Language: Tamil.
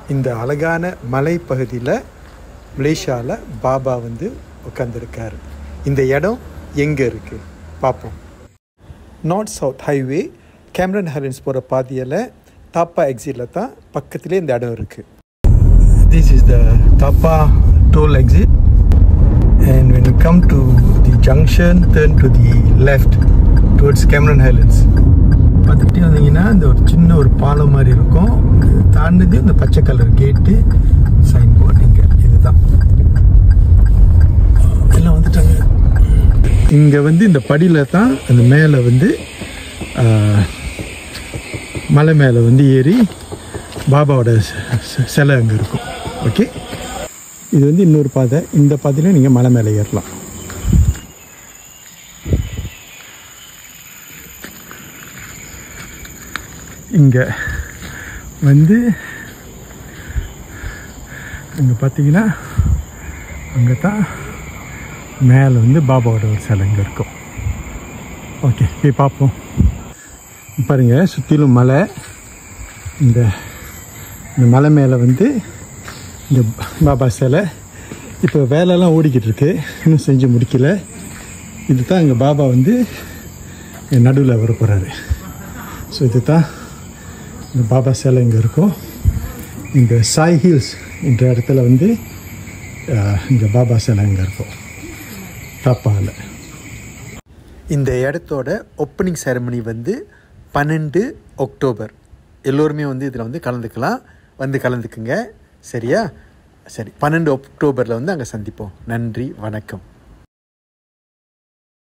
இந்த அழகான மலைப்பகுதியில் மலேசியாவில் பாபா வந்து உட்காந்துருக்காரு இந்த இடம் எங்கே இருக்குது பார்ப்போம் north south highway Cameron Highlands போகிற பாதையில் தாப்பா எக்ஸிட்டில் தான் பக்கத்திலே இந்த இடம் இருக்குது this is the Tapah toll exit and when you come to the junction turn to the left towards Cameron Highlands பார்த்துக்கிட்டே வந்தீங்கன்னா இந்த ஒரு சின்ன ஒரு பாலம் மாதிரி இருக்கும் இது தாண்டது இந்த பச்சை கலர் கேட்டு சைன் போர்டு இங்கே இதுதான் எல்லாம் வந்துட்டாங்க இங்கே வந்து இந்த படியில் தான் அந்த மேலே வந்து ஆஹ், மலை மேலே வந்து ஏறி பாபாவோட செ- செ- சிலை அங்கே இருக்கும் ஓகே இது வந்து இன்னொரு பாதை இந்த பாதையில நீங்கள் மலை மேலே ஏறலாம் இங்கே வந்து இங்கே பார்த்தீங்கன்னா அங்கே தான் மேலே வந்து பாபாவோட ஒரு சிலை இங்கே இருக்கும் ஓகே போய் பார்ப்போம் பாருங்க சுற்றிலும் மலை இந்த இந்த மலை மேலே வந்து இந்த பாபா சிலை இப்போ வேலைலாம் ஓடிக்கிட்டு இருக்கு இன்னும் செஞ்சு முடிக்கல இதுதான் இங்கே பாபா வந்து நடுவில் வர போகிறாரு ஸோ இது தான் இந்த பாபா சிலை இங்கே இருக்கும் இந்த சாய் ஹில்ஸ் என்ற இடத்துல வந்து அஹ், இந்த பாபா சிலை இங்கே இருக்கும் தாப்பாவில் இந்த இடத்தோட ஓப்பனிங் செரமனி வந்து பன்னெண்டு அக்டோபர் எல்லோருமே வந்து இதில் வந்து கலந்துக்கலாம் வந்து கலந்துக்குங்க சரியா சரி பன்னெண்டு அக்டோபரில் வந்து அங்கே சந்திப்போம் நன்றி வணக்கம்